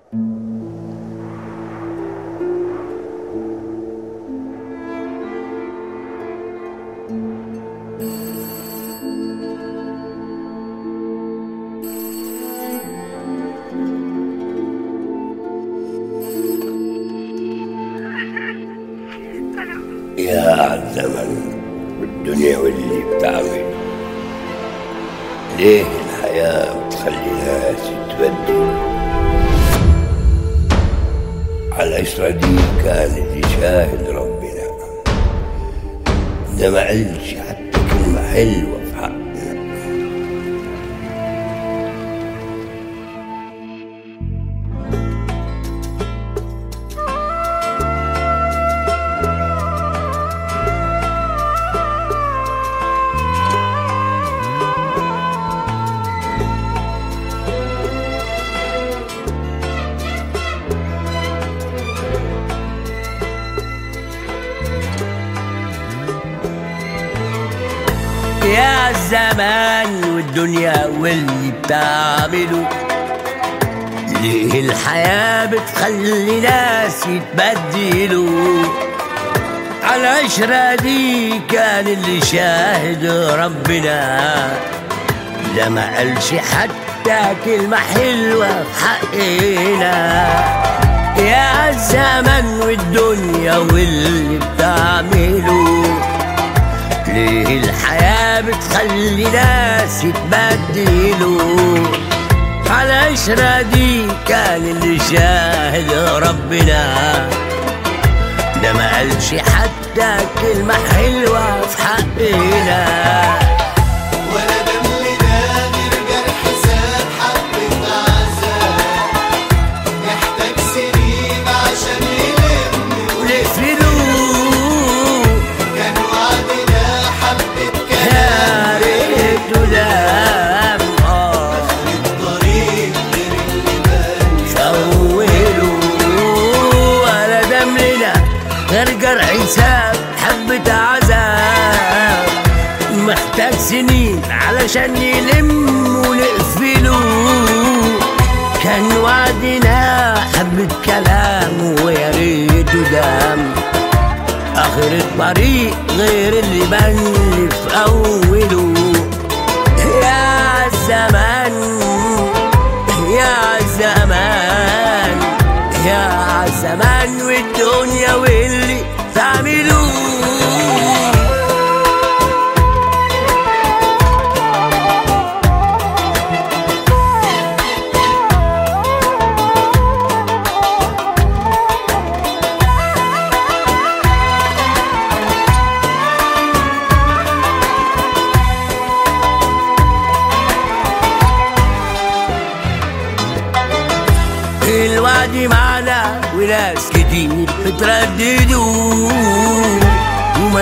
يا عالزمن والدنيا واللي بتعمل ليه الحياة بتخلي ناس تبدل عالعشرة دي كان اللي شاهد ربنا ده ما قالش حتى كلمة حلوة في حقنا يا الزمان والدنيا واللي بتعمله ليه الحياة بتخلي ناس يتبدلوا على العشرة دي كان اللي شاهد ربنا لا ما قالش حتى كلمة حلوة في حقنا يا الزمن والدنيا واللي بتعمله ليه الحياة بتخلي ناس يتبدلوا على العشرة دي كان اللي شاهد ربنا ده ما قالش حتى كلمة حلوة في حقنا ولا دمنا نرجع حساب حبة عذاب محتاج سنين عشان نلم ونقفلوا كان وعدنا حبة يا كلام ريت دام آه الطريق غير اللي بان شولوا ولا دمنا غير جرح حساب حبة عذاب محتاج سنين علشان يلم ونقفلوا كان وعدنا حبة كلام ويا ريته دام آخر الطريق غير اللي بان لي في أوله يا الزمان يا زمان يا زمان والدنيا واللي تعملوه الوعد معنا وناس كتير بترددوا وما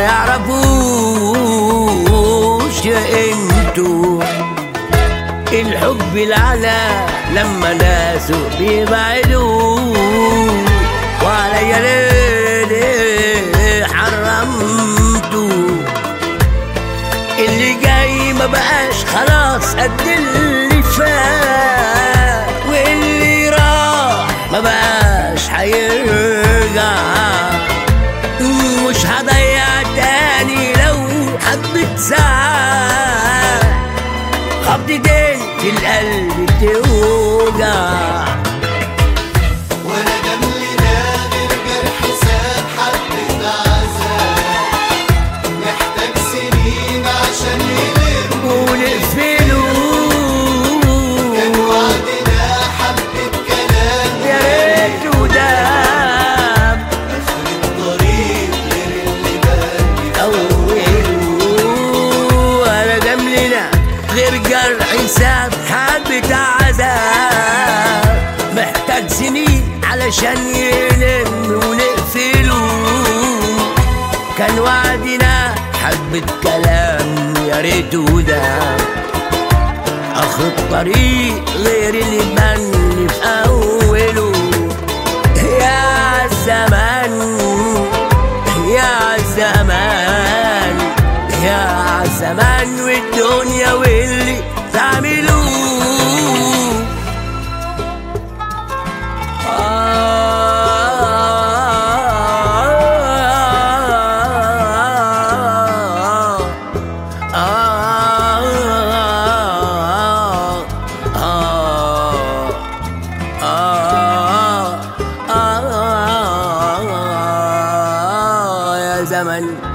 يعرفوش انتوا الحب العلا لما ناسه بيبعدوا وعليا ليه حرمتوا اللي جاي ما بقاش خلاص قد اللي فات واللي راح ما بقاش هيرجع مش هضيع تاني لو حبة ساعة خبطتين في القلب توجع ولا دمنا نرجع حساب حبة عذاب محتاج سنين عشان نلم ونقفلوا كان وعدنا حبة كلام يا ريت ودام آخر الطريق غير اللي بان أولوا ولا دملنا غير جرح حساب حبة عذاب محتاج سنين علشان يلم ونقفله كان وعدنا حبة كلام يا ريته دام اخر الطريق غير اللي بان لي في اوله يا زمان يا زمان يا زمان والدنيا واللي تعملوه الزمن